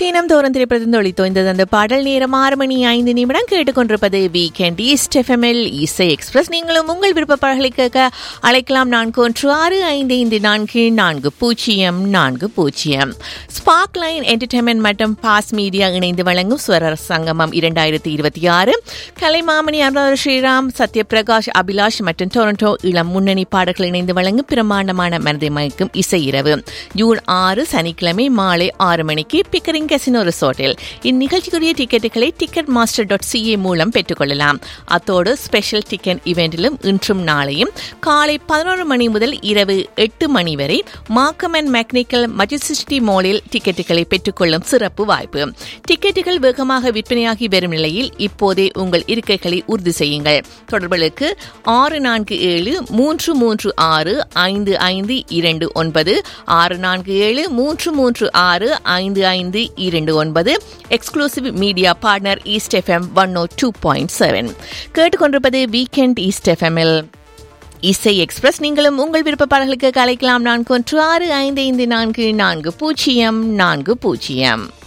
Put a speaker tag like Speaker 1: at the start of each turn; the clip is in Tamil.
Speaker 1: தினம் தோறும் திரைப்படத்தின் ஒளித்தோய்ந்தது அந்த பாடல் நேரம் ஆறு மணி ஐந்து நிமிடம் கேட்டுக்கொண்டிருப்பது வீக்கெண்ட் ஈஸ்ட் எஃப்எம்எல் இசை எக்ஸ்பிரஸ் நீங்களும் உங்கள் விருப்ப பாடல்களை கேட்க அழைக்கலாம் நான்கு ஒன்று ஆறு ஐந்து ஐந்து நான்கு நான்கு பூஜ்ஜியம் நான்கு பூஜ்ஜியம் ஸ்பார்க் லைன் என்டர்டைன்மெண்ட் மற்றும் பாஸ் மீடியா இணைந்து வழங்கும் ஸ்வர சங்கமம் இரண்டாயிரத்தி இருபத்தி ஆறு கலைமாமணி அனுராதா ஸ்ரீராம் சத்யபிரகாஷ் அபிலாஷ் மற்றும் டொரண்டோ இளம் முன்னணி பாடல்கள் இணைந்து வழங்கும் பிரமாண்டமான மனதை மயக்கும் இசை இரவு ஜூன் ஆறு சனிக்கிழமை மாலை ஆறு மணிக்கு பிக்கரிங் கசினோ ரிசோர்ட்டில் இந்நிகழ்ச்சிக்குரிய டிக்கெட்டுகளை டிக்கெட் மாஸ்டர் டாட் சிஏ மூலம் பெற்றுக்கொள்ளலாம் அத்தோடு ஸ்பெஷல் டிக்கெட் இவெண்டிலும் இன்றும் நாளையும் காலை பதினோரு மணி முதல் இரவு எட்டு மணி வரை மார்க்கம் அண்ட் மெக்னிக்கல் மஜிஸ்டி மாலில் டிக்கெட்டுகளை பெற்றுக்கொள்ளும் சிறப்பு வாய்ப்பு டிக்கெட்டுகள் வேகமாக விற்பனையாகி வரும் நிலையில் இப்போதே உங்கள் இருக்கைகளை உறுதி செய்யுங்கள் தொடர்புகளுக்கு ஆறு நான்கு ஏழு மூன்று மூன்று ஆறு ஐந்து ஐந்து இரண்டு ஒன்பது ஆறு நான்கு ஏழு மூன்று மூன்று ஆறு ஐந்து ஐந்து இரண்டு ஒன்பது exclusive media partner East FM one O two point seven கேட்டுக்கொண்டிருப்பது வீக்கெண்ட் ஈஸ்ட் எஃப்எம்எல் இசை எக்ஸ்பிரஸ் நீங்களும் உங்கள் விருப்ப பாடல்களுக்கு அழைக்கலாம் நான்கு ஒன்று ஆறு ஐந்து ஐந்து நான்கு நான்கு பூஜ்ஜியம் நான்கு பூஜ்ஜியம்